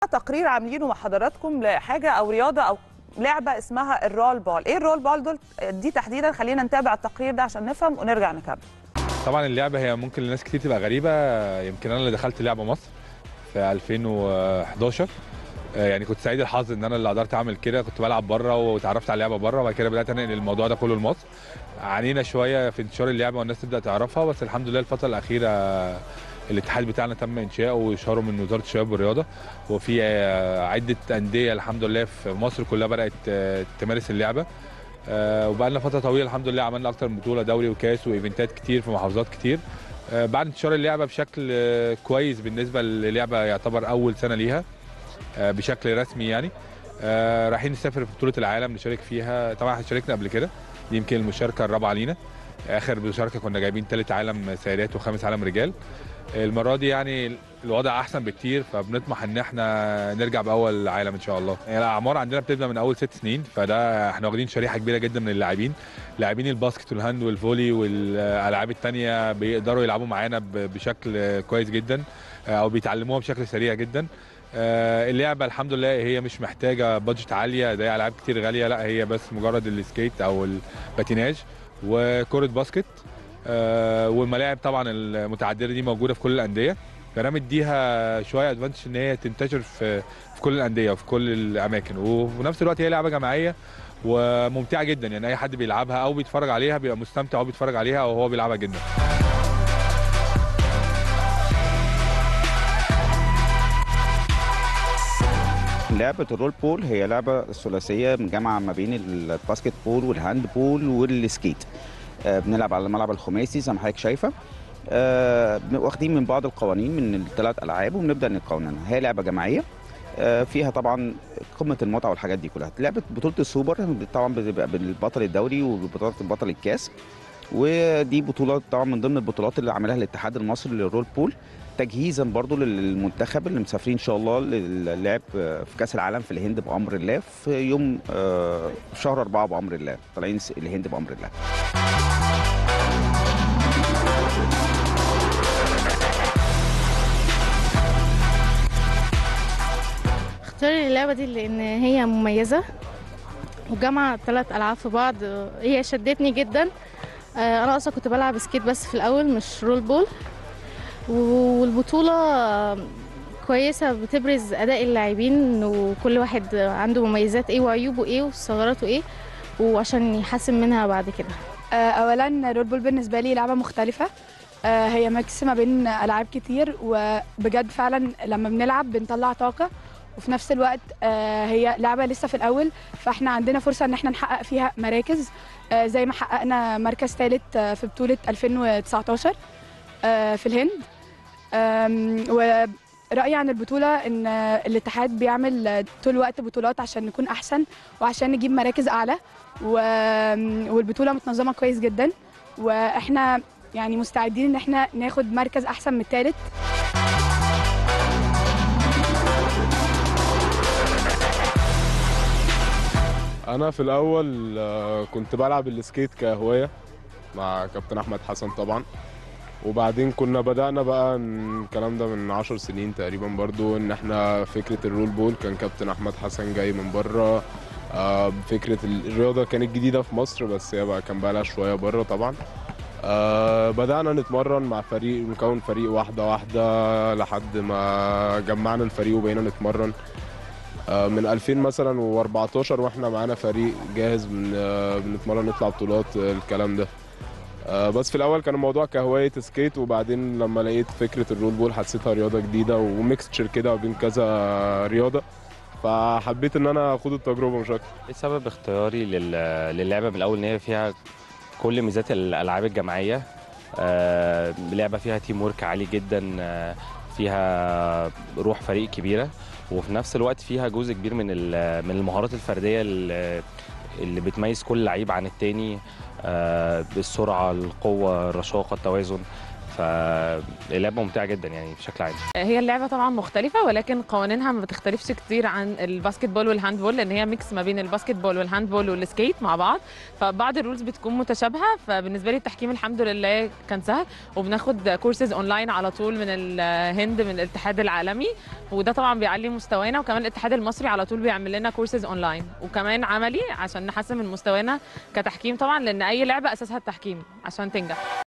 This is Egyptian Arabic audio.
تقرير عاملينه مع حضراتكم لحاجه او رياضه او لعبه اسمها الرول بول ايه الرول بول دول دي تحديدا خلينا نتابع التقرير ده عشان نفهم ونرجع نكمل طبعا اللعبه هي ممكن لناس كتير تبقى غريبه يمكن انا اللي دخلت لعبه مصر في 2011 آه، يعني كنت سعيد الحظ ان انا اللي قدرت اعمل كده كنت بلعب بره واتعرفت على اللعبه بره وبعد كده بدات انقل الموضوع ده كله لمصر عانينا شويه في انتشار اللعبه والناس تبدا تعرفها بس الحمد لله الفتره الاخيره الاتحاد بتاعنا تم انشاؤه واشهاره من وزاره الشباب والرياضه وفي آه، عده انديه الحمد لله في مصر كلها بدات آه، تمارس اللعبه آه، وبقى لنا فتره طويله الحمد لله عملنا اكتر من بطوله دوري وكاس وايفنتات كتير في محافظات كتير آه، بعد انتشار اللعبه بشكل آه، كويس بالنسبه للعبه يعتبر اول سنه ليها آه، بشكل رسمي يعني آه، رايحين نسافر في بطوله العالم نشارك فيها طبعا احنا شاركنا قبل كده دي يمكن المشاركه الرابعه لينا اخر مشاركه كنا جايبين ثالث عالم سيدات وخامس عالم رجال المره دي يعني الوضع احسن بكتير فبنطمح ان احنا نرجع باول عالم ان شاء الله يعني الاعمار عندنا بتبدا من اول ست سنين فده احنا واخدين شريحه كبيره جدا من اللاعبين لاعبين الباسكت والهاند والفولي والالعاب التانية بيقدروا يلعبوا معانا ب- بشكل كويس جدا او بيتعلموها بشكل سريع جدا آه، اللعبه الحمد لله هي مش محتاجه بادجت عاليه زي العاب كتير غاليه لا هي بس مجرد السكيت او الباتيناج وكره باسكت آه، والملاعب طبعا المتعدده دي موجوده في كل الانديه فانا مديها شويه ادفانتج ان هي تنتشر في في كل الانديه وفي كل الاماكن وفي نفس الوقت هي لعبه جماعيه وممتعه جدا يعني اي حد بيلعبها او بيتفرج عليها بيبقى مستمتع وهو بيتفرج عليها او هو بيلعبها جدا لعبة الرول بول هي لعبة ثلاثية مجمعة ما بين الباسكت بول والهاند بول والسكيت آه، بنلعب على الملعب الخماسي زي ما حضرتك شايفة آه، واخدين من بعض القوانين من الثلاث ألعاب وبنبدأ نقننها هي لعبة جماعية آه، فيها طبعا قمة المتعة والحاجات دي كلها لعبة بطولة السوبر طبعا بتبقى بالبطل الدوري وبطولة بطل الكاس ودي بطولة طبعا من ضمن البطولات اللي عملها الاتحاد المصري للرول بول تجهيزا برضو للمنتخب اللي مسافرين ان شاء الله للعب في كاس العالم في الهند بامر الله في يوم آه، في شهر أربعة بامر الله طالعين الهند بامر الله اختار اللعبة دي لأن هي مميزة وجامعة ثلاث ألعاب في بعض هي شدتني جدا آه، أنا أصلا كنت بلعب سكيت بس في الأول مش رول بول والبطولة آه، كويسة بتبرز أداء اللاعبين وكل واحد عنده مميزات إيه وعيوبه إيه وثغراته إيه وعشان يحسن منها بعد كده آه، اولا رول بول بالنسبه لي لعبه مختلفه آه، هي ميكس ما بين العاب كتير وبجد فعلا لما بنلعب بنطلع طاقه وفي نفس الوقت آه، هي لعبه لسه في الاول فاحنا عندنا فرصه ان احنا نحقق فيها مراكز آه، زي ما حققنا مركز ثالث في بطوله 2019 آه، في الهند آم، ورأيي عن البطولة إن الاتحاد بيعمل طول الوقت بطولات عشان نكون أحسن وعشان نجيب مراكز أعلى و... والبطولة متنظمة كويس جدا وإحنا يعني مستعدين إن إحنا ناخد مركز أحسن من الثالث انا في الاول آه، كنت بلعب السكيت كهوايه مع كابتن احمد حسن طبعا وبعدين كنا بدأنا بقى ن- الكلام ده من عشر سنين تقريبا برضو ان احنا فكرة الرول بول كان كابتن احمد حسن جاي من بره آه، فكرة ال- الرياضة كانت جديدة في مصر بس هي بقى كان بقى لها شوية بره طبعا آه، بدأنا نتمرن مع فريق نكون فريق واحدة واحدة لحد ما جمعنا الفريق وبقينا نتمرن آه، من 2000 مثلا و14 واحنا معانا فريق جاهز بن- آه، بنتمرن نطلع بطولات آه، الكلام ده آه، بس في الاول كان الموضوع كهوايه سكيت وبعدين لما لقيت فكره الرول بول حسيتها رياضه جديده وميكستشر كده ما بين كذا رياضه فحبيت ان انا اخد التجربه مش اكتر ايه سبب اختياري لل- للعبه من الاول ان هي فيها كل ميزات الالعاب الجماعيه آه، لعبه فيها تيم ورك عالي جدا آه، فيها روح فريق كبيره وفي نفس الوقت فيها جزء كبير من ال- من المهارات الفرديه اللي اللي بتميز كل لعيب عن التاني آه، بالسرعه القوه الرشاقه التوازن فاللعبه ممتعه جدا يعني بشكل عام هي اللعبة طبعا مختلفة ولكن قوانينها ما بتختلفش كتير عن الباسكت بول والهاند بول لأن هي ميكس ما بين الباسكت بول والهاند بول والسكيت مع بعض فبعض الرولز بتكون متشابهة فبالنسبة لي التحكيم الحمد لله كان سهل وبناخد كورسز اونلاين على طول من الهند من الاتحاد العالمي وده طبعا بيعلي مستوانا وكمان الاتحاد المصري على طول بيعمل لنا كورسز اونلاين وكمان عملي عشان نحسن من مستوانا كتحكيم طبعا لأن أي لعبة أساسها التحكيم عشان تنجح